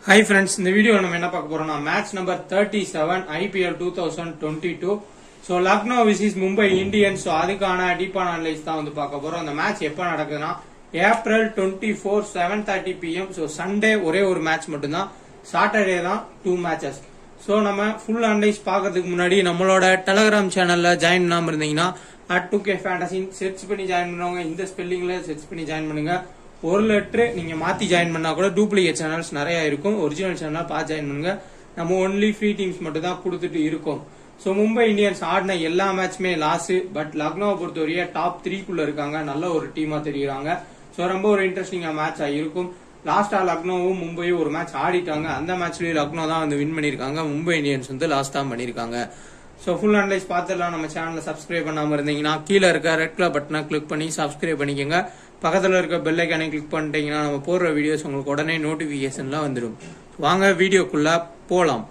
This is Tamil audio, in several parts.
ஹை ஃப்ரெண்ட்ஸ் இந்த வீடியோ நம்ம என்ன பார்க்க போறோம்னா match number thirty seven IPL two thousand twenty two so Lucknow versus Mumbai Indians so அதுக்கான டீப்பான அனலைஸ் தான் வந்து பார்க்க போறோம் அந்த மேட்ச் எப்போ நடக்குதுன்னா April twenty four seven thirty PM so Sunday ஒரே ஒரு மேட்ச் மட்டும்தான் சாட்டர்டே தான் டூ மேட்சஸ் ஸோ நம்ம ஃபுல் அனலைஸ் பார்க்கறதுக்கு முன்னாடி நம்மளோட டெலகிராம் சேனல்ல ஜாயின் பண்ணாம இருந்தீங்கன்னா அட் டூ கே ஃபேண்டசின் சர்ச் பண்ணி ஜாயின் பண்ணவங்க இந்த ஸ்பெல்லிங்ல சர்ச் பண்ணி ஜாயின் பண்ணுங்க ஒரு லெட்ரு நீங்க மாத்தி ஜாயின் பண்ணா கூட டூப்ளிகேட் சேனல்ஸ் நிறைய இருக்கும் ஒரிஜினல் சேனல் பார்த்து ஜாயின் பண்ணுங்க நம்ம ஒன்லி ஃப்ரீ டீம்ஸ் மட்டும் தான் கொடுத்துட்டு இருக்கோம் ஸோ மும்பை இந்தியன்ஸ் ஆடின எல்லா மேட்ச்மே லாஸ் பட் லக்னோவை பொறுத்தவரைய டாப் த்ரீக்குள்ள இருக்காங்க நல்ல ஒரு டீமா தெரியுறாங்க ஸோ ரொம்ப ஒரு இன்ட்ரெஸ்டிங்கா மேட்சா இருக்கும் லாஸ்டா லக்னோவும் மும்பையும் ஒரு மேட்ச் ஆடிட்டாங்க அந்த மேட்ச்லயும் லக்னோ தான் வந்து வின் பண்ணிருக்காங்க மும்பை இந்தியன்ஸ் வந்து லாஸ்ட் தான் பண்ணிருக்காங்க ஸோ ஃபுல் அனலைஸ் பார்த்துடலாம் நம்ம சேனலை சப்ஸ்கிரைப் பண்ணாம இருந்தீங்கன்னா கீழே இருக்க ரெட் கலர் பட்டனை கிளிக் பண்ணி சப்ஸ்கிரைப் பண்ணிக்கோங்க பக்கத்தில் இருக்க பெல் ஐக்கானை கிளிக் பண்ணிட்டீங்கன்னா நம்ம போடுற வீடியோஸ் உங்களுக்கு உடனே நோட்டிஃபிகேஷன்ல வந்துடும் வாங்க வீடியோக்குள்ள போலாம்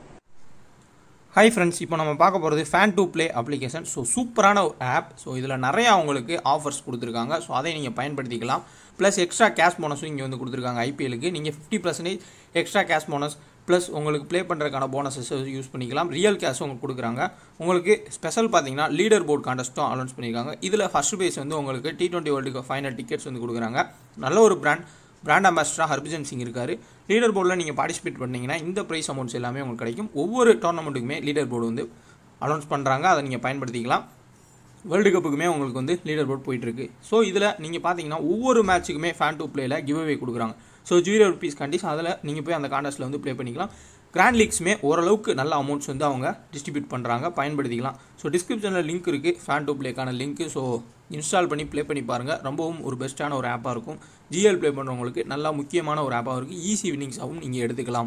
ஹாய் ஃப்ரெண்ட்ஸ் இப்போ நம்ம பார்க்க போகிறது Fan two Play application so சூப்பரான ஒரு ஆப் ஸோ இதில் நிறையா உங்களுக்கு ஆஃபர்ஸ் கொடுத்துருக்காங்க ஸோ அதை நீங்கள் பயன்படுத்திக்கலாம் ப்ளஸ் எக்ஸ்ட்ரா கேஷ் போனஸும் இங்கே வந்து கொடுத்துருக்காங்க ஐபிஎலுக்கு நீங்கள் fifty percentage extra cash bonus plus உங்களுக்கு ப்ளே பண்ணுறதுக்கான போனஸஸ் யூஸ் பண்ணிக்கலாம் ரியல் கேஷ் உங்களுக்கு கொடுக்குறாங்க உங்களுக்கு ஸ்பெஷல் பார்த்தீங்கன்னா லீடர் போர்ட் கான்டெஸ்ட்டும் அனௌன்ஸ் பண்ணியிருக்காங்க இதில் ஃபர்ஸ்ட் பேஸ் வந்து உங்களுக்கு T twenty world final tickets வந்து கொடுக்குறாங்க நல்ல ஒரு பிராண்ட் பிராண்ட் அம்பாசிடராக ஹர்பஜன் சிங் இருக்காரு லீடர் போர்டில் நீங்கள் பார்ட்டிசிபேட் பண்ணீங்கன்னா இந்த ப்ரைஸ் அமௌண்ட்ஸ் எல்லாமே உங்களுக்கு கிடைக்கும் ஒவ்வொரு டோர்னமெண்ட்டுக்குமே லீடர் போர்டு வந்து அனௌன்ஸ் பண்ணுறாங்க அதை நீங்கள் பயன்படுத்திக்கலாம் வேர்ல்டு கப்புக்குமே உங்களுக்கு வந்து லீடர் போர்ட் போயிட்டு இருக்கு ஸோ இதில் நீங்கள் பார்த்தீங்கன்னா ஒவ்வொரு மேட்ச்சுக்குமே ஃபேன் டூ பிளேல கிவ் அவே கொடுக்குறாங்க ஸோ ஜீரோ ருபீஸ் கண்டிஸ் அதில் நீங்கள் போய் அந்த கான்டெஸ்ட்டில் வந்து ப்ளே பண்ணிக்கலாம் கிராண்ட் லீக்ஸுமே ஓரளவுக்கு நல்ல அமௌண்ட்ஸ் வந்து அவங்க டிஸ்ட்ரிபியூட் பண்ணுறாங்க பயன்படுத்திக்கலாம் ஸோ டிஸ்கிரிப்ஷனில் லிங்க் இருக்குது ஃபேன் டூ ப்ளேக்கான லிங்க் ஸோ இன்ஸ்டால் பண்ணி ப்ளே பண்ணி பாருங்கள் ரொம்பவும் ஒரு பெஸ்ட்டான ஒரு ஆப்பாக இருக்கும் ஜிஎல் ப்ளே பண்ணுறவங்களுக்கு நல்லா முக்கியமான ஒரு ஆப்பாக இருக்குது ஈஸி வின்னிங்ஸாகவும் நீங்கள் எடுத்துக்கலாம்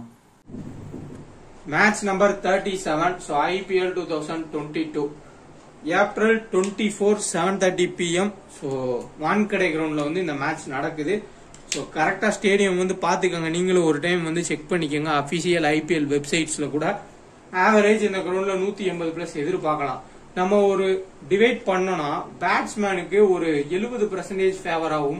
match number thirty seven so IPL two thousand twenty two April twenty four seven thirty PM so Wankhede கிரவுண்டில் வந்து இந்த மேட்ச் நடக்குது ஸோ கரெக்டாக ஸ்டேடியம் வந்து பார்த்துக்கோங்க நீங்களும் ஒரு டைம் வந்து செக் பண்ணிக்கோங்க அஃபிஷியல் ஐபிஎல் வெப்சைட்ஸில் கூட ஆவரேஜ் இந்த கிரவுண்டில் நூற்றி எண்பது ப்ளஸ் எதிர்பார்க்கலாம் நம்ம ஒரு டிவைட் பண்ணோம்னா பேட்ஸ்மேனுக்கு ஒரு எழுபது பர்சன்டேஜ் ஃபேவராகவும்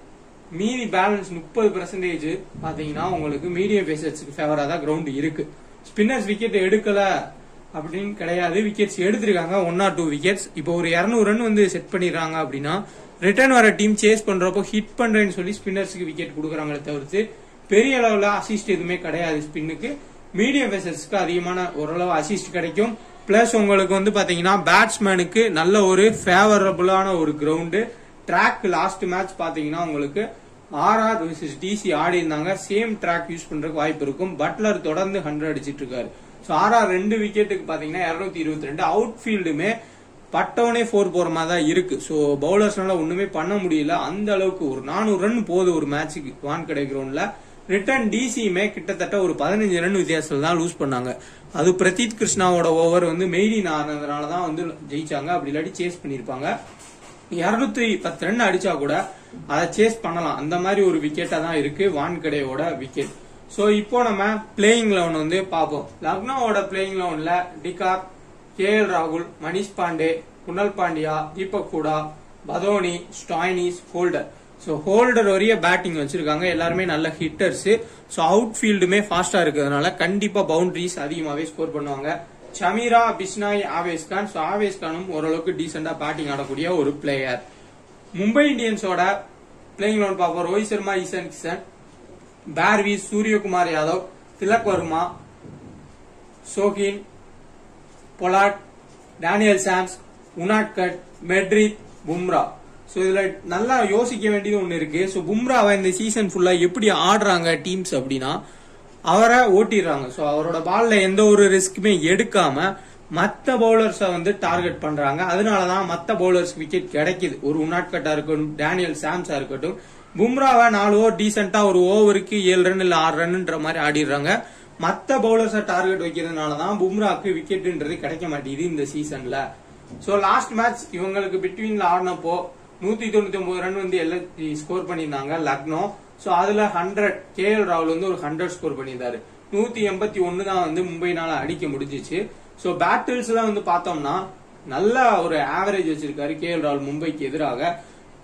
மீதி பேலன்ஸ் முப்பது பர்சன்டேஜ் பாத்தீங்கன்னா உங்களுக்கு மீடியம் பேசர்ஸ்க்கு ஃபேவரா தான் கிரவுண்ட் இருக்கு ஸ்பின்னர்ஸ் விக்கெட் எடுக்கல அப்படின்னு கிடையாது விக்கெட்ஸ் எடுத்திருக்காங்க ஒன் ஆர் டூ விக்கெட்ஸ் இப்போ ஒரு இரநூறு ரன் வந்து செட் பண்ணிடுறாங்க அப்படின்னா ரிட்டர்ன் வர டீம் சேஸ் பண்றப்போ ஹிட் பண்றேன்னு சொல்லி ஸ்பின்னர்ஸ்க்கு விக்கெட் கொடுக்குறாங்களே தவிர்த்து பெரிய அளவுல அசிஸ்ட் எதுவுமே கிடையாது ஸ்பின்னுக்கு மீடியம் பேசர்ஸ்க்கு அதிகமான ஓரளவு அசிஸ்ட் கிடைக்கும் பிளஸ் உங்களுக்கு வந்து பாத்தீங்கன்னா பேட்ஸ்மேனுக்கு நல்ல ஒரு ஃபேவரபுளான ஒரு கிரவுண்டு ட்ராக் லாஸ்ட் மேட்ச் பாத்தீங்கன்னா உங்களுக்கு ஆர்ஆர் விசஸ் டிசி ஆடி இருந்தாங்க சேம் ட்ராக் யூஸ் பண்றதுக்கு வாய்ப்பு இருக்கும் பட்லர் தொடர்ந்து ஹண்ட்ரட் அடிச்சிட்டு இருக்காரு ஸோ ஆர்ஆர் ரெண்டு விக்கெட்டுக்கு பாத்தீங்கன்னா இருநூத்தி இருபத்தி ரெண்டு அவுட் ஃபீல்டுமே பட்டவனே ஃபோர் போற மாதிரி தான் இருக்கு ஸோ பவுலர்ஸ்னால ஒண்ணுமே பண்ண முடியல அந்த அளவுக்கு ஒரு நானூறு ரன் போகுது ஒரு மேட்சுக்கு வான்கடை கிரவுண்ட்ல ரிட்டர்ன் டிசியுமே கிட்டத்தட்ட ஒரு பதினஞ்சு ரன் வித்தியாசத்தில் தான் லூஸ் பண்ணாங்க அது பிரதீத் கிருஷ்ணாவோட ஓவர் வந்து மெய்டின் ஆனதுனால தான் வந்து ஜெயிச்சாங்க அப்படி இல்லாட்டி சேஸ் பண்ணிருப்பாங்க இருநூத்தி பத்து ரன் அடிச்சா கூட அதை சேஸ் பண்ணலாம் அந்த மாதிரி ஒரு விக்கெட்டா தான் இருக்கு வான்கடையோட விக்கெட் சோ இப்போ நம்ம பிளேயிங் லெவன் வந்து பார்ப்போம் லக்னோவோட பிளேயிங் லெவன்ல டிகாக் கே எல் ராகுல் Manish Pandey Krunal Pandya Deepak Hooda Badoni Stoinis Holder so Holder வரைய பேட்டிங் வச்சிருக்காங்க எல்லாருமே நல்ல ஹிட்டர்ஸ் ஸோ அவுட் ஃபீல்டுமே ஃபாஸ்டா இருக்கிறதுனால கண்டிப்பா பவுண்டரிஸ் அதிகமாவே ஸ்கோர் பண்ணுவாங்க சமீரா பிஸ்னாய் ஆவேஸ் கான் ஸோ ஆவேஸ் கானும் ஓரளவுக்கு டீசெண்டா பேட்டிங் ஆடக்கூடிய ஒரு பிளேயர் மும்பை இந்தியன்ஸோட பிளேயிங் லோன் பார்ப்போம் Rohit Sharma Ishan Kishan Brevis Suryakumar Yadav Tilak Varma Shokeen Pollard Daniel Sams Unadkat Meredith Bumrah so இதுல நல்லா யோசிக்க வேண்டியது ஒன்று இருக்கு ஸோ பும்ராவை இந்த சீசன் ஃபுல்லா எப்படி ஆடுறாங்க டீம்ஸ் அப்படின்னா அவரை ஓட்டிடுறாங்க ஸோ அவரோட பால்ல எந்த ஒரு ரிஸ்க்குமே எடுக்காம மத்த பவுலர்ஸை வந்து டார்கெட் பண்றாங்க அதனாலதான் மத்த பவுலர்ஸ் விக்கெட் கிடைக்குது ஒரு உனாட்கட்டா இருக்கட்டும் டேனியல் சாம்ஸா இருக்கட்டும் பும்ராவை நாலு ஓவர் டீசெண்டா ஒரு ஓவருக்கு ஏழு ரன் இல்ல ஆறு ரன்ன்ற மாதிரி ஆடிடுறாங்க மத்த பவுலர்ஸை டார்கெட் வைக்கிறதுனாலதான் பும்ராக்கு விக்கெட்ன்றது கிடைக்க மாட்டேங்குது இந்த சீசன்ல சோ லாஸ்ட் மேட்ச் இவங்களுக்கு பிட்வீன்ல ஆடினப்போ நூத்தி தொண்ணூத்தி ஒன்பது ரன் வந்து எல்லாம் ஸ்கோர் பண்ணியிருந்தாங்க லக்னோ சோ அதுல ஹண்ட்ரட் கே எல் ராகுல் வந்து ஒரு ஹண்ட்ரட் ஸ்கோர் பண்ணியிருந்தாரு நூத்தி எண்பத்தி ஒன்னு தான் வந்து மும்பைனால அடிக்க முடிஞ்சிச்சு சோ பேட்டில்ஸ் எல்லாம் வந்து பார்த்தோம்னா நல்ல ஒரு ஆவரேஜ் வச்சிருக்காரு கே எல் ராகுல் மும்பைக்கு எதிராக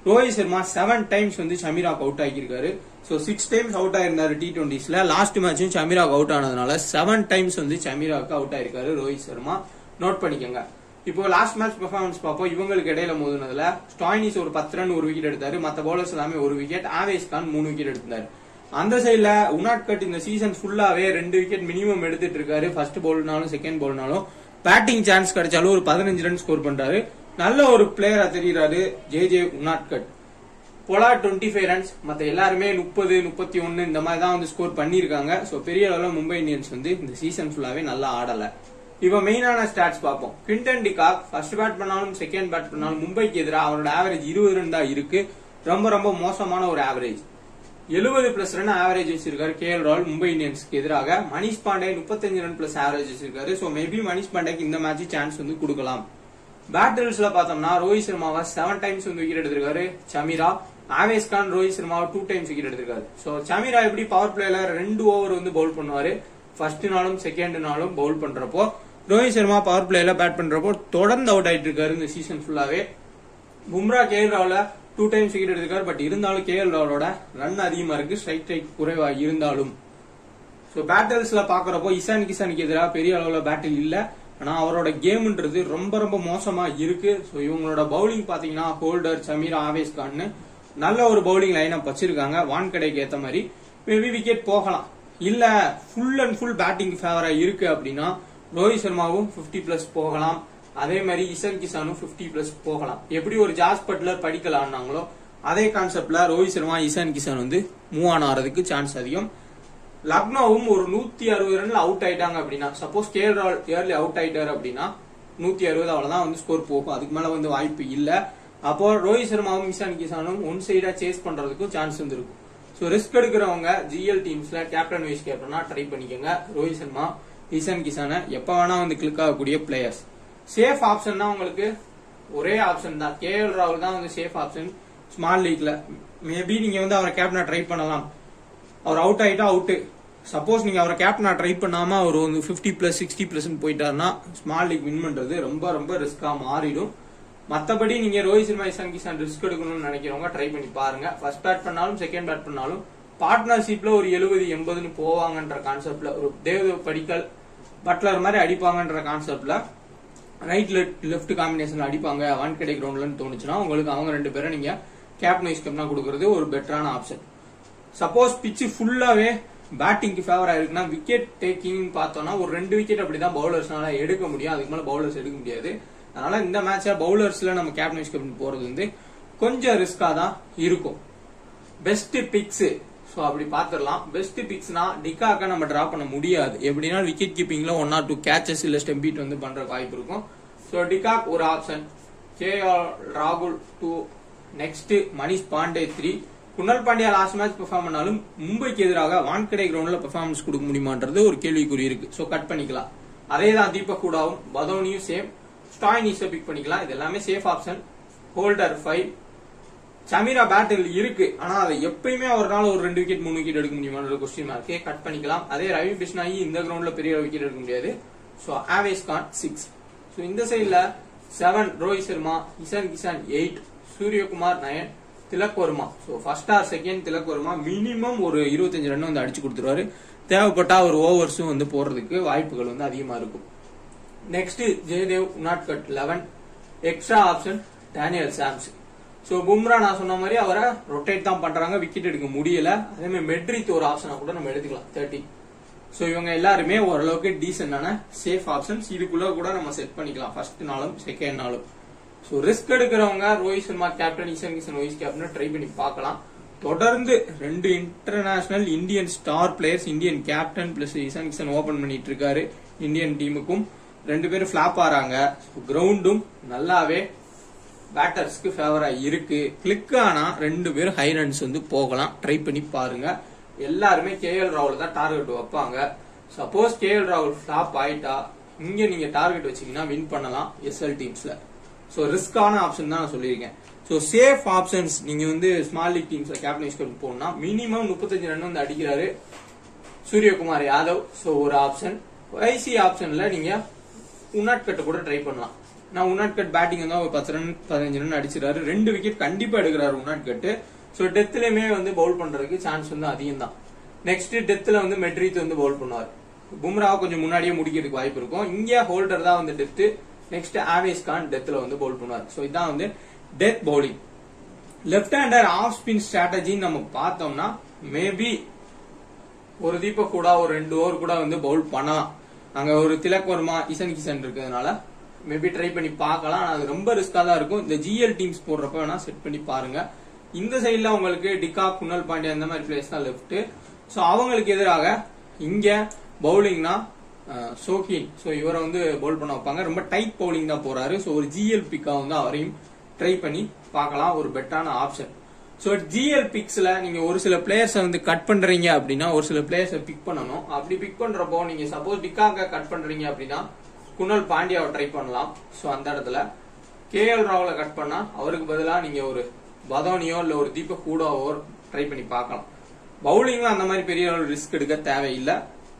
ரோஹித் சர்மா செவன் டைம்ஸ் வந்து ஷமீராக்கு அவுட் ஆகியிருக்காரு ஸோ சிக்ஸ் டைம்ஸ் அவுட் ஆயிருந்தாரு டி டுவெண்ட்டிஸ்ல லாஸ்ட் மேட்சும் ஷமீராக்கு அவுட் ஆனதுனால செவன் டைம்ஸ் வந்து ஷமீராக்கு அவுட் ஆயிருக்காரு ரோஹித் சர்மா நோட் பண்ணிக்கோங்க இப்போ லாஸ்ட் மேட்ச் பெர்ஃபார்மன்ஸ் பார்ப்போம் இவங்களுக்கு இடையில மோதுனதுல ஸ்டாயினிஸ் ஒரு பத்து ரன் ஒரு விக்கெட் எடுத்தாரு மத்த பவுலர்ஸ் எல்லாமே ஒரு விக்கெட் ஆவேஸ் கான் மூணு விக்கெட் எடுத்தாரு அந்த சைடுல உனாட் கட் இந்த சீசன் ஃபுல்லாவே ரெண்டு விக்கெட் மினிமம் எடுத்துட்டு இருக்காரு ஃபர்ஸ்ட் பவுல்னாலும் செகண்ட் பவுல்னாலும் பேட்டிங் சான்ஸ் கிடைச்சாலும் ஒரு பதினஞ்சு ரன் ஸ்கோர் பண்றாரு நல்ல ஒரு பிளேயரா தெரியுறாரு J J Unadkat Pollard twenty five runs மத்த எல்லாருமே முப்பது முப்பத்தி ஒன்னு இந்த மாதிரி தான் வந்து ஸ்கோர் பண்ணிருக்காங்க சோ பெரிய அளவுல மும்பை இந்தியன்ஸ் வந்து இந்த சீசன் ஃபுல்லாவே நல்லா ஆடல இவ மெயினான ஸ்டாட்ஸ் பார்ப்போம் கிரிண்டன் டிகாக் ஃபர்ஸ்ட் பேட் பண்ணாலும் செகண்ட் பேட் பண்ணாலும் மும்பைக்கு எதிராக அவரோட ஆவரேஜ் இருபது ரன் தான் இருக்கு ரொம்ப ரொம்ப மோசமான ஒரு ஆவரேஜ் எழுபது பிளஸ் ரன் ஆவரேஜ் வச்சிருக்காரு கே எல் ராகுல் மும்பை இந்தியன்ஸ்க்கு எதிராக மணிஷ் பாண்டே முப்பத்தஞ்சு ரன் பிளஸ் ஆவரேஜ் வச்சிருக்காரு சோ மேபி மணிஷ் பாண்டேக்கு இந்த மேட்ச் சான்ஸ் வந்து கொடுக்கலாம் பேட்டில்ஸ்ல பார்த்தோம்னா ரோஹித் சர்மாவை செவன் டைம்ஸ் வந்து விக்கெட் எடுத்திருக்காரு சமீரா ஆவேஸ் கான் ரோஹித் சர்மாவை டூ டைம்ஸ் விக்கெட் எடுத்திருக்காரு சோ சமீரா எப்படி பவர் பிளேல ரெண்டு ஓவர் வந்து பவுல் பண்ணுவாரு ஃபர்ஸ்ட் நாளும் செகண்ட் நாளும் பவுல் பண்றப்போ ரோஹித் சர்மா பவர் பிளேல பேட் பண்றப்போ தொடர்ந்து அவுட் ஆயிட்டு இருக்காரு இந்த சீசன் ஃபுல்லாவே பும்ரா கே எல் ராவ்ல டூ டைம்ஸ் விக்கெட் எடுத்திருக்காரு பட் இருந்தாலும் கே எல் ராவோட ரன் அதிகமா இருக்கு ஸ்ட்ரைக் ரேட் குறைவா இருந்தாலும் சோ பேட்டில்ஸ்ல பாக்குறப்போ இசான் கிசானுக்கு எதிராக பெரிய அளவுல பேட்டில் இல்ல ஆனா அவரோட கேம்ன்றது ரொம்ப ரொம்ப மோசமா இருக்கு சோ இவங்களோட பவுலிங் பாத்தீங்கன்னா ஹோல்டர் சமீர் ஆவேஸ் கான்னு நல்ல ஒரு பவுலிங் லைன் அப் வச்சிருக்காங்க வான்கடைக்கு ஏத்த மாதிரி மேபி விக்கெட் போகலாம் இல்ல ஃபுல் அண்ட் ஃபுல் பேட்டிங் ஃபேவரா இருக்கு அப்படின்னா ரோஹித் சர்மாவும் 50 பிளஸ் போகலாம் அதே மாதிரி இசன் கிசானும் 50 பிளஸ் போகலாம் எப்படி ஒரு ஜாஸ் பட்லர் படிக்கலாம்னாங்களோ அதே கான்செப்ட்ல ரோஹித் சர்மா இசான் கிசான் வந்து மூவ் ஆன் ஆறதுக்கு சான்ஸ் அதிகம் லக்னோவும் ஒரு நூத்தி அறுபது ரன்ல அவுட் ஆயிட்டாங்க அப்படின்னா சப்போஸ் கேஎல் ராகுல் இயர்லி அவுட் ஆயிட்டாரு அப்படின்னா நூத்தி அறுபது அவ்வளவுதான் வந்து ஸ்கோர் போகும் அதுக்கு மேல வந்து வாய்ப்பு இல்ல அப்போ ரோஹித் சர்மாவும் இசான் கிசானும் ஒன் சைடா சேஸ் பண்றதுக்கும் சான்ஸ் வந்து இருக்கும் ஸோ ரிஸ்க் எடுக்கிறவங்க ஜிஎல் டீம்ஸ்ல கேப்டன் வைஸ் கேப்டனா ட்ரை பண்ணிக்கோங்க ரோஹித் சர்மா இசான் கிசானை எப்ப வேணா வந்து கிளிக் ஆகக்கூடிய பிளேயர்ஸ் சேஃப் ஆப்ஷன்னா உங்களுக்கு ஒரே ஆப்ஷன் தான் கேஎல் ராகுல் தான் வந்து சேஃப் ஆப்ஷன் ஸ்மால் லீக்ல மேபி நீங்க வந்து அவரை கேப்டனா ட்ரை பண்ணலாம் அவர் அவுட் ஆயிட்டா அவுட் சப்போஸ் நீங்க அவரை கேப்டனா ட்ரை பண்ணாம அவர் வந்து 50 பிளஸ் சிக்ஸ்டி பிளஸ் போயிட்டாருன்னா ஸ்மால் லீக் வின் பண்றது ரொம்ப ரொம்ப ரிஸ்கா மாறிடும் மத்தபடி நீங்க ரோஹித் சர்மா இசான் கிசான் ரிஸ்க் எடுக்கணும்னு நினைக்கிறவங்க ட்ரை பண்ணி பாருங்க ஃபர்ஸ்ட் பேட் பண்ணாலும் செகண்ட் பேட் பண்ணாலும் பார்ட்னர்ஷிப்ல ஒரு எழுபது எண்பதுன்னு போவாங்கன்ற கான்செப்ட்ல ஒரு தேவ் படிக்கல் பட்லர் மாதிரி அடிப்பாங்கன்ற கான்செப்ட்ல ரைட் லெஃப்ட் காம்பினேஷன்ல அடிப்பாங்க வான்கடை கிரவுண்ட்லன்னு தோணுச்சுன்னா உங்களுக்கு அவங்க ரெண்டு பேரும் நீங்க கேப்டன் வைஸ் கேப்டனா கொடுக்கறது ஒரு பெட்டரான ஆப்ஷன் சப்போஸ் பிச்சு ஃபுல்லாவே பேட்டிங்க்கு ஃபேவர் ஆயிருக்குன்னா விக்கெட் டேக்கிங் பார்த்தோம்னா ஒரு ரெண்டு விக்கெட் அப்படிதான் பவுலர்ஸ்னால எடுக்க முடியும் அதுக்கு மேல பவுலர்ஸ் எடுக்க முடியாது அதனால இந்த மேட்ச பவுலர்ஸ்ல நம்ம கேப்டன் வைஸ் கேப்டன் போறது வந்து கொஞ்சம் ரிஸ்கா தான் இருக்கும் பெஸ்ட் பிக்ஸ் சோ அப்படி பாத்துரலாம் பெஸ்ட் பிக்ஸ்னா டிகாக்க நம்ம டிரா பண்ண முடியாது எப்படின்னா விக்கெட் கீப்பிங்ல ஒன் ஆர் டூ கேச்சஸ் இல்ல ஸ்டெம்பீட் வந்து பண்ற வாய்ப்பு இருக்கும் சோ டிகாக் ஒரு ஆப்ஷன் கே ராகுல் two next Manish Pandey three Krunal Pandya last match perform பண்ணாலும் மும்பைக்கு எதிராக வான்கடை கிரவுண்ட்ல பெர்ஃபார்மன்ஸ் கொடுக்க முடியுமான்றது ஒரு கேள்விக்குறி இருக்கு சோ கட் பண்ணிக்கலாம் அதே தான் தீபக் கூடாவும் பதோனியும் சேம் ஸ்டாயினிஸை பிக் பண்ணிக்கலாம் இது எல்லாமே safe option Holder five Chameera battle இருக்கு ஆனா அதை எப்பயுமே அவரால் ஒரு ரெண்டு விக்கெட் மூணு விக்கெட் எடுக்க முடியுமான்ற கொஸ்டின் மார்க்கே கட் பண்ணிக்கலாம் அதே ரவி பிஷ்னாயி இந்த கிரவுண்ட்ல பெரிய விக்கெட் எடுக்க முடியாது so Avesh Khan six so இந்த சைடுல seven Rohit Sharma Ishan Kishan eight Suryakumar nine Tilak Varma so first or second Tilak Varma minimum ஒரு இருபத்தஞ்சு ரன் வந்து அடிச்சு கொடுத்துருவாரு தேவைப்பட்டா ஒரு ஓவர்ஸும் வந்து போடுறதுக்கு வாய்ப்புகள் வந்து அதிகமா இருக்கும் next Jaydev Unadkat eleven extra option Daniel Sams so Bumrah நான் சொன்ன மாதிரி அவரை ரொட்டேட் தான் பண்றாங்க விக்கெட் எடுக்க முடியல அதே மாதிரி மெட்ரித் ஒரு ஆப்ஷனா கூட நம்ம எடுத்துக்கலாம் தேர்ட்டி சோ இவங்க எல்லாருமே ஓரளவுக்கு டீசென்டான சேஃப் ஆப்ஷன்ஸ் இதுக்குள்ள கூட நம்ம செட் பண்ணிக்கலாம் ஃபர்ஸ்ட் நாளும் செகண்ட் நாளும் சோ ரிஸ்க் எடுக்கிறவங்க Rohit Sharma captain Ishan Kishan vice captain try பண்ணி பார்க்கலாம் தொடர்ந்து ரெண்டு international Indian star players Indian captain plus Ishan Kishan open பண்ணிட்டு இருக்காரு இந்தியன் டீமுக்கும் ரெண்டு பேரும் ஃபிளாப் ஆறாங்க கிரவுண்டும் நல்லாவே பேட்டர்ஸ்க்கு ஃபேவரா இருக்கு கிளிக் ஆனா ரெண்டு பேரும் ஹை ரன்ஸ் வந்து போகலாம் ட்ரை பண்ணி பாருங்க எல்லாருமே கேஎல் ராகுல் தான் டார்கெட் வைப்பாங்க சப்போஸ் கேஎல் ராகுல் ஃபிளாப் ஆயிட்டா இங்க நீங்க டார்கெட் வச்சீங்கன்னா வின் பண்ணலாம் எஸ்எல் டீம்ஸ்ல சோ ரிஸ்கான ஆப்ஷன் தான் நான் சொல்லியிருக்கேன் சோ சேஃப் ஆப்ஷன்ஸ் நீங்க வந்து ஸ்மால் லீக் டீம்ஸ்ல கேப்டன் வைஸ் கேப்டன் போகணும்னா மினிமம் முப்பத்தஞ்சு ரன் வந்து அடிக்கிறாரு சூரியகுமார் யாதவ் சோ ஒரு ஆப்ஷன் ஐசி ஆப்ஷன்ல நீங்க உன்னாட் கட்டு கூட ட்ரை பண்ணலாம் நான் உன்னாட்கட் பேட்டிங் வந்து ஒரு பத்து ரன் பதினஞ்சு ரன் அடிச்சிருக்காரு ரெண்டு விக்கெட் கண்டிப்பா எடுக்கிறாரு உன்னாட்கட் சோ டெத்லயுமே வந்து பவுல் பண்றதுக்கு சான்ஸ் வந்து அதிகம் தான் நெக்ஸ்ட் டெத்ல வந்து மெட்ரித் வந்து பவுல் பண்ணுவார் பும்ரா கொஞ்சம் முன்னாடியே முடிக்கிறதுக்கு வாய்ப்பு இருக்கும் இந்தியா ஹோல்டர் தான் வந்து டெத் நெக்ஸ்ட் ஆவேஸ் கான் டெத்ல வந்து பவுல் பண்ணுவார் சோ இதான் வந்து death bowling left hander off spin ஸ்ட்ராட்டஜின்னு நம்ம பார்த்தோம்னா மேபி ஒரு தீப கூட ஒரு ரெண்டு ஓவர் கூட வந்து பவுல் பண்ணலாம் அங்க ஒரு திலக் வர்மா இசன் கிசன் இருக்கிறதுனால மேபி ட்ரை பண்ணி பார்க்கலாம் ஆனா அது ரொம்ப ரிஸ்கா தான் இருக்கும் இந்த ஜிஎல் டீம்ஸ் போடுறப்ப வேணா செட் பண்ணி பாருங்க இந்த சைடுல உங்களுக்கு டிகா குன்னல் பாண்டியா அந்த மாதிரி பிளேஸ் தான் லெஃப்ட் சோ அவங்களுக்கு எதிராக இங்க பவுலிங்னா சோகின் சோ இவரை வந்து பவுல் பண்ண வைப்பாங்க ரொம்ப டைட் பவுலிங் தான் போறாரு சோ ஒரு ஜிஎல் பிக்கா வந்து அவரையும் ட்ரை பண்ணி பார்க்கலாம் ஒரு பெட்டான ஆப்ஷன் சோ ஜிஎல் பிக்ஸ்ல நீங்க ஒரு சில பிளேயர்ஸை வந்து கட் பண்றீங்க அப்படின்னா ஒரு சில பிளேயர்ஸை பிக் பண்ணணும் அப்படி பிக் பண்றப்போ நீங்க சப்போஸ் டிக்காக கட் பண்றீங்க அப்படின்னா குணல் பாண்டியாவை ட்ரை பண்ணலாம் சோ அந்த இடத்துல கேஎல் ராவலை கட் பண்ணா அவருக்கு பதிலா நீங்க ஒரு பதோனியோ இல்ல ஒரு தீபக் கூடாவோ ட்ரை பண்ணி பார்க்கலாம் பவுலிங்ல அந்த மாதிரி பெரிய ரிஸ்க் எடுக்க தேவையில்லை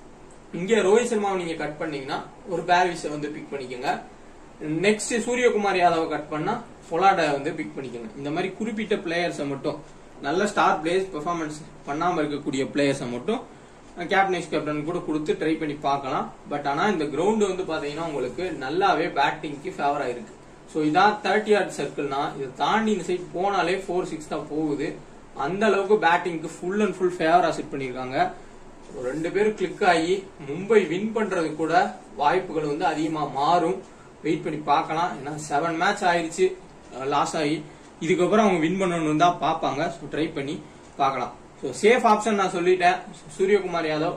இங்க ரோஹித் சர்மாவை நீங்க கட் பண்ணீங்கன்னா ஒரு பேர்விஸை வந்து பிக் பண்ணிக்கோங்க நெக்ஸ்ட் சூரியகுமார் யாதவ கட் பண்ணா பொலாட வந்து பிக் பண்ணிக்கோங்க இந்த மாதிரி குறிப்பிட்ட பிளேயர்ஸை மட்டும் நல்ல ஸ்டார் பிளேயர்ஸ் பெர்ஃபார்மன்ஸ் பண்ணாம இருக்கக்கூடிய பிளேயர்ஸை மட்டும் கேப்டன் வைஸ் கேப்டன் கூட கொடுத்து ட்ரை பண்ணி பார்க்கலாம் பட் ஆனா இந்த கிரவுண்ட் வந்து பாத்தீங்கன்னா உங்களுக்கு நல்லாவே பேட்டிங்க்கு ஃபேவரா இருக்கு ஸோ இதான் தேர்ட்டி ஆர்ட் சர்க்கிள்னா இதை தாண்டி இந்த சைட் போனாலே ஃபோர் சிக்ஸ் தான் போகுது அந்த அளவுக்கு பேட்டிங்க்கு ஃபுல் அண்ட் ஃபுல் ஃபேவரா செட் பண்ணிருக்காங்க ரெண்டு பேரும் கிளிக் ஆகி மும்பை வின் பண்றது கூட வாய்ப்புகள் வந்து அதிகமா மாறும் வெயிட் பண்ணி பார்க்கலாம் ஏன்னா செவன் மேட்ச் ஆயிருச்சு லாஸ் ஆகி இதுக்கப்புறம் அவங்க வின் பண்ணணும்னு தான் பார்ப்பாங்க ஸோ ட்ரை பண்ணி பார்க்கலாம் ஸோ சேஃப் ஆப்ஷன் நான் சொல்லிட்டேன் சூரியகுமார் யாதவ்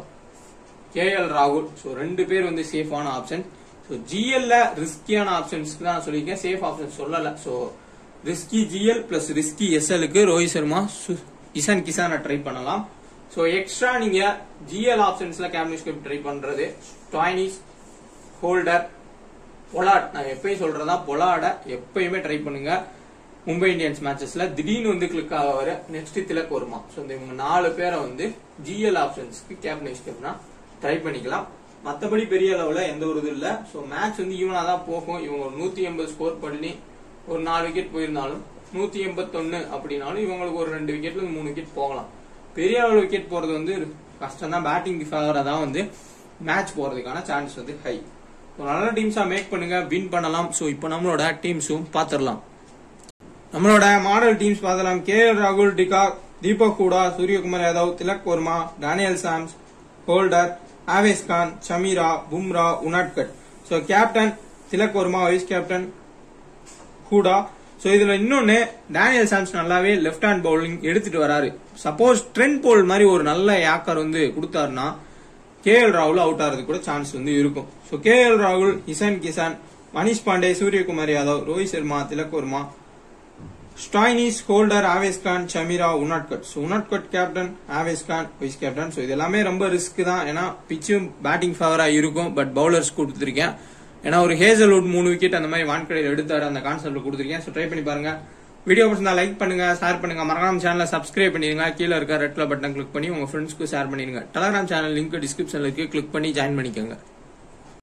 கேஎல் ராகுல் ஸோ ரெண்டு பேர் வந்து சேஃபான ஆப்ஷன் ஸோ ஜிஎல்ல ரிஸ்கியான ஆப்ஷன்ஸ்க்கு தான் நான் சொல்லியிருக்கேன் சேஃப் ஆப்ஷன் சொல்லல so risky GL plus risky எஸ்எலுக்கு ரோஹித் சர்மா சு- இசான் கிசானை ட்ரை பண்ணலாம் ஸோ எக்ஸ்ட்ரா நீங்க ஜிஎல் ஆப்ஷன்ஸ்ல கேம்னிஸ்கப் ட்ரை பண்றது டாய்னிஸ் ஹோல்டர் பொலாட் நான் எப்பயும் சொல்றதா பொலாட எப்பயுமே ட்ரை பண்ணுங்க மும்பை இந்தியன்ஸ் மேட்சஸ்ல திடீர்னு வந்து கிளிக் ஆவாரு நெக்ஸ்ட் திலக் வருமா ஸோ இந்த இவங்க நாலு பேரை வந்து ஜிஎல் ஆப்ஷன்ஸ்க்கு கேப்டன் கேப்னா ட்ரை பண்ணிக்கலாம் மத்தபடி பெரிய அளவுல எந்த ஒரு இது இல்ல ஸோ மேட்ச் வந்து ஈவனா தான் போகும் இவங்க ஒரு நூத்தி எண்பது ஸ்கோர் பண்ணி ஒரு நாலு விக்கெட் போயிருந்தாலும் நூத்தி எண்பத்தொன்னு அப்படின்னாலும் இவங்களுக்கு ஒரு ரெண்டு விக்கெட்ல இருந்து மூணு விக்கெட் போகலாம் பெரிய அளவு விக்கெட் போறது வந்து கஷ்டம் தான் பேட்டிங் ஃபேவரா தான் வந்து மேட்ச் போறதுக்கான சான்ஸ் வந்து ஹை நல்ல டீம்ஸா மேக் பண்ணுங்க வின் பண்ணலாம் ஸோ இப்போ நம்மளோட டீம்ஸும் பார்த்துடலாம் நம்மளோட மாடல் டீம்ஸ் பார்த்தலாம் கே எல் ராகுல் de Kock Deepak Hooda Suryakumar Yadav Tilak Varma Daniel Sams Holder Avesh Khan Chameera Bumrah Unadkat so captain Tilak Varma vice captain Hooda so இதுல இன்னொன்னு டேனியல் சாம்ஸ் நல்லாவே லெஃப்ட் ஹேண்ட் பவுலிங் எடுத்துட்டு வராரு சப்போஸ் ட்ரெண்ட் போல் மாதிரி ஒரு நல்ல யாக்கர் வந்து கொடுத்தாருன்னா கேஎல் ராகுல் அவுட் ஆகிறதுக்கு கூட சான்ஸ் வந்து இருக்கும் ஸோ கேஎல் ராகுல் Ishan Kishan Manish Pandey Suryakumar Yadav Rohit Sharma Tilak Varma Stoinis Holder Avesh Khan Chameera Unadkat so Unadkat captain Avesh Khan vice captain so இது எல்லாமே ரொம்ப ரிஸ்க் தான் ஏன்னா பிச்சும் பேட்டிங் ஃபேவரா இருக்கும் பட் பவுலர்ஸ் கொடுத்துருக்கேன் ஏன்னா ஒரு ஹேசல்வுட் மூணு விக்கெட் அந்த மாதிரி வான்கடையில் எடுத்தாரு அந்த கான்செப்ட்ல கொடுத்துருக்கேன் ஸோ ட்ரை பண்ணி பாருங்க வீடியோ பிடிச்சிருந்தா லைக் பண்ணுங்க ஷேர் பண்ணுங்க மறக்காம சேனலை சப்ஸ்கிரைப் பண்ணிருங்க கீழே இருக்க ரெட் கலர் பட்டன் கிளிக் பண்ணி உங்க ஃப்ரெண்ட்ஸ்க்கு ஷேர் பண்ணிருங்க டெலிகிராம் சேனல் லிங்க் டிஸ்கிரிப்ஷன்ல இருக்கு கிளிக் பண்ணி ஜாயின் பண்ணிக்கோங்க